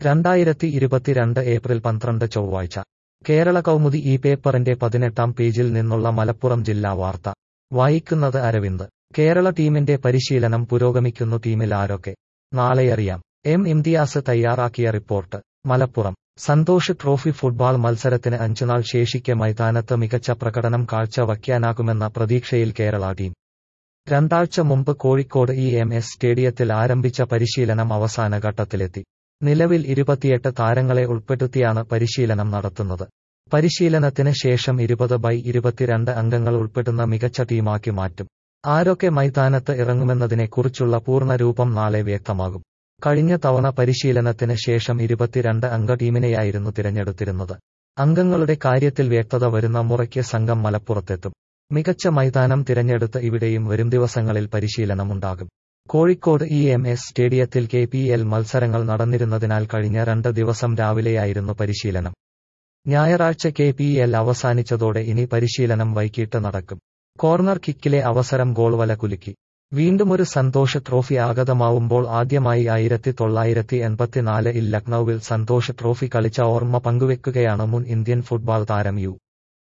രണ്ടായിരത്തി ഇരുപത്തിരണ്ട് ഏപ്രിൽ പന്ത്രണ്ട് ചൊവ്വാഴ്ച കേരള കൗമുദി ഈ പേപ്പറിന്റെ പതിനെട്ടാം പേജിൽ നിന്നുള്ള മലപ്പുറം ജില്ലാ വാർത്ത വായിക്കുന്നത് അരവിന്ദ് കേരള ടീമിന്റെ പരിശീലനം പുരോഗമിക്കുന്നു ടീമിൽ ആരൊക്കെ നാളെയറിയാം എം ഇംതിയാസ് തയ്യാറാക്കിയ report Malappuram Santosh trophy football മത്സരത്തിന് അഞ്ചുനാൾ ശേഷിക്കെ മൈതാനത്ത് മികച്ച പ്രകടനം കാഴ്ചവയ്ക്കാനാകുമെന്ന പ്രതീക്ഷയിൽ കേരള ടീം രണ്ടാഴ്ച മുമ്പ് കോഴിക്കോട് ഇ എം എസ് സ്റ്റേഡിയത്തിൽ ആരംഭിച്ച പരിശീലനം അവസാന ഘട്ടത്തിലെത്തി നിലവിൽ ഇരുപത്തിയെട്ട് താരങ്ങളെ ഉൾപ്പെടുത്തിയാണ് പരിശീലനം നടത്തുന്നത് പരിശീലനത്തിന് ശേഷം ഇരുപത് ബൈ ഇരുപത്തിരണ്ട് അംഗങ്ങൾ ഉൾപ്പെടുന്ന മികച്ച ടീമാക്കി മാറ്റും ആരൊക്കെ മൈതാനത്ത് ഇറങ്ങുമെന്നതിനെക്കുറിച്ചുള്ള പൂർണ്ണരൂപം നാളെ വ്യക്തമാകും കഴിഞ്ഞ തവണ പരിശീലനത്തിന് ശേഷം ഇരുപത്തിരണ്ട് അംഗ ടീമിനെയായിരുന്നു തിരഞ്ഞെടുത്തിരുന്നത് അംഗങ്ങളുടെ കാര്യത്തിൽ വ്യക്തത വരുന്ന മുറയ്ക്ക് സംഘം മലപ്പുറത്തെത്തും മികച്ച മൈതാനം തിരഞ്ഞെടുത്ത് ഇവിടെയും വരും ദിവസങ്ങളിൽ പരിശീലനമുണ്ടാകും കോഴിക്കോട് ഇ എം എസ് സ്റ്റേഡിയത്തിൽ കെ പി എൽ മത്സരങ്ങൾ നടന്നിരുന്നതിനാൽ കഴിഞ്ഞ രണ്ട് ദിവസം രാവിലെയായിരുന്നു പരിശീലനം ഞായറാഴ്ച കെ പി എൽ അവസാനിച്ചതോടെ ഇനി പരിശീലനം വൈകിട്ട് നടക്കും കോർണർ കിക്കിലെ അവസരം ഗോൾവല കുലുക്കി വീണ്ടും ഒരു സന്തോഷ് ട്രോഫി ആഗതമാവുമ്പോൾ ആദ്യമായി ആയിരത്തി തൊള്ളായിരത്തി എൺപത്തിനാലിൽ ലക്നൌവിൽ സന്തോഷ് ട്രോഫി കളിച്ച ഓർമ്മ പങ്കുവെക്കുകയാണ് മുൻ ഇന്ത്യൻ ഫുട്ബോൾ താരം യു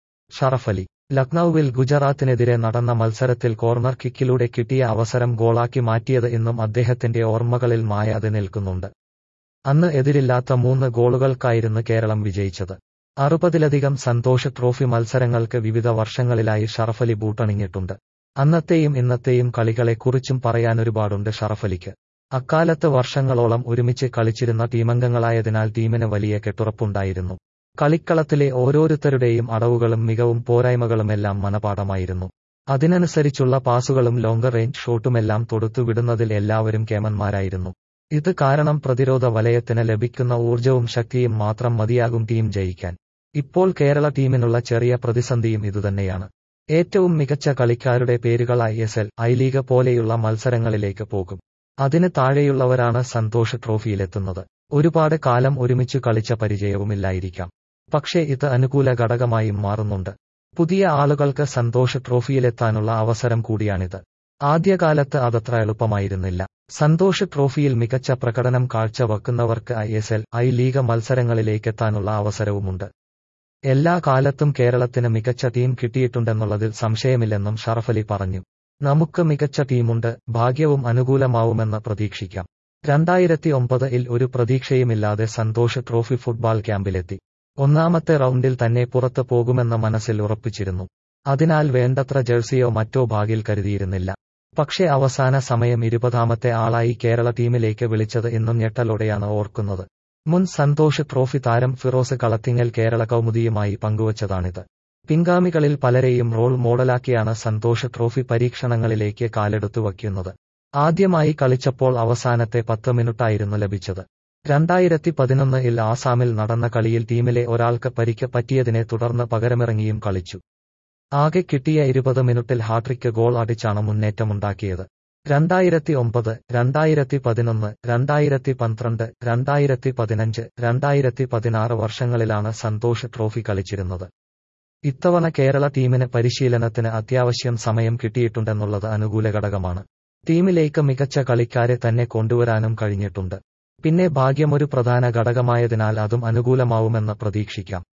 ഷറഫലി ലക്നൌവിൽ ഗുജറാത്തിനെതിരെ നടന്ന മത്സരത്തിൽ കോർണർ കിക്കിലൂടെ കിട്ടിയ അവസരം ഗോളാക്കി മാറ്റിയത് ഇന്നും അദ്ദേഹത്തിന്റെ ഓർമ്മകളിൽ മായാതെ നിൽക്കുന്നുണ്ട് അന്ന് എതിരില്ലാത്ത മൂന്ന് ഗോളുകൾക്കായിരുന്നു കേരളം വിജയിച്ചത് അറുപതിലധികം സന്തോഷ് ട്രോഫി മത്സരങ്ങൾക്ക് വിവിധ വർഷങ്ങളിലായി ഷറഫലി ബൂട്ടണിഞ്ഞിട്ടുണ്ട് അന്നത്തെയും ഇന്നത്തെയും കളികളെക്കുറിച്ചും പറയാനൊരുപാടുണ്ട് ഷറഫലിക്ക് അക്കാലത്ത് വർഷങ്ങളോളം ഒരുമിച്ച് കളിച്ചിരുന്ന ടീമംഗങ്ങളായതിനാൽ ടീമിന് വലിയ കെട്ടുറപ്പുണ്ടായിരുന്നു കളിക്കളത്തിലെ ഓരോരുത്തരുടെയും അടവുകളും മികവും പോരായ്മകളുമെല്ലാം മനപാഠമായിരുന്നു അതിനനുസരിച്ചുള്ള പാസുകളും ലോങ് റേഞ്ച് ഷോട്ടുമെല്ലാം തൊടുത്തു വിടുന്നതിൽ എല്ലാവരും കേമന്മാരായിരുന്നു ഇത് കാരണം പ്രതിരോധ വലയത്തിന് ലഭിക്കുന്ന ഊർജവും ശക്തിയും മാത്രം മതിയാകും ടീം ജയിക്കാൻ ഇപ്പോൾ കേരള ടീമിനുള്ള ചെറിയ പ്രതിസന്ധിയും ഇതുതന്നെയാണ് ഏറ്റവും മികച്ച കളിക്കാരുടെ പേരുകൾ I S L I league പോലെയുള്ള മത്സരങ്ങളിലേക്ക് പോകും അതിന് താഴെയുള്ളവരാണ് സന്തോഷ് ട്രോഫിയിലെത്തുന്നത് ഒരുപാട് കാലം ഒരുമിച്ചു കളിച്ച പരിചയവുമില്ലായിരിക്കാം പക്ഷേ ഇത് അനുകൂല ഘടകമായും മാറുന്നുണ്ട് പുതിയ ആളുകൾക്ക് സന്തോഷ് ട്രോഫിയിലെത്താനുള്ള അവസരം കൂടിയാണിത് ആദ്യകാലത്ത് അതത്ര എളുപ്പമായിരുന്നില്ല സന്തോഷ് ട്രോഫിയിൽ മികച്ച പ്രകടനം കാഴ്ചവെക്കുന്നവർക്ക് I S L I league മത്സരങ്ങളിലേക്കെത്താനുള്ള അവസരവുമുണ്ട് എല്ലാ കാലത്തും കേരളത്തിന് മികച്ച ടീം കിട്ടിയിട്ടുണ്ടെന്നുള്ളതിൽ സംശയമില്ലെന്നും ഷറഫലി പറഞ്ഞു നമുക്ക് മികച്ച ടീമുണ്ട് ഭാഗ്യവും അനുകൂലമാവുമെന്ന് പ്രതീക്ഷിക്കാം രണ്ടായിരത്തി ഒമ്പതിൽ ഒരു പ്രതീക്ഷയുമില്ലാതെ സന്തോഷ് ട്രോഫി ഫുട്ബോൾ ക്യാമ്പിലെത്തി ഒന്നാമത്തെ റൗണ്ടിൽ തന്നെ പുറത്തു പോകുമെന്ന മനസ്സിൽ ഉറപ്പിച്ചിരുന്നു അതിനാൽ വേണ്ടത്ര ജേഴ്സിയോ മറ്റോ ഭാഗിൽ കരുതിയിരുന്നില്ല പക്ഷേ അവസാന സമയം ഇരുപതാമത്തെ ആളായി കേരള ടീമിലേക്ക് വിളിച്ചത് ഇന്നും ഞെട്ടലോടെയാണ് ഓർക്കുന്നത് മുൻ സന്തോഷ് ട്രോഫി താരം ഫിറോസ് കളത്തിങ്ങൽ കേരള കൗമുദിയുമായി പങ്കുവച്ചതാണിത് പിൻഗാമികളിൽ പലരെയും റോൾ മോഡലാക്കിയാണ് സന്തോഷ് ട്രോഫി പരീക്ഷണങ്ങളിലേക്ക് കാലെടുത്തു വയ്ക്കുന്നത് ആദ്യമായി കളിച്ചപ്പോൾ അവസാനത്തെ പത്ത് മിനിറ്റായിരുന്നു ലഭിച്ചത് രണ്ടായിരത്തി പതിനൊന്നിൽ ആസാമിൽ നടന്ന കളിയിൽ ടീമിലെ ഒരാൾക്ക് പരിക്ക് പറ്റിയതിനെ തുടർന്ന് പകരമിറങ്ങിയും കളിച്ചു ആകെ കിട്ടിയ ഇരുപത് മിനിറ്റിൽ ഹാട്രിക്ക് ഗോൾ അടിച്ചാണ് മുന്നേറ്റമുണ്ടാക്കിയത് രണ്ടായിരത്തി ഒമ്പത് രണ്ടായിരത്തി പതിനൊന്ന് രണ്ടായിരത്തി പന്ത്രണ്ട് രണ്ടായിരത്തി പതിനഞ്ച് രണ്ടായിരത്തി പതിനാറ് വർഷങ്ങളിലാണ് സന്തോഷ് ട്രോഫി കളിച്ചിരുന്നത് ഇത്തവണ കേരള ടീമിന് പരിശീലനത്തിന് അത്യാവശ്യം സമയം കിട്ടിയിട്ടുണ്ടെന്നുള്ളത് അനുകൂല ഘടകമാണ് ടീമിലേക്ക് മികച്ച കളിക്കാരെ തന്നെ കൊണ്ടുവരാനും കഴിഞ്ഞിട്ടുണ്ട് പിന്നെ ഭാഗ്യമൊരു പ്രധാന ഘടകമായതിനാൽ അതും അനുകൂലമാവുമെന്ന് പ്രതീക്ഷിക്കാം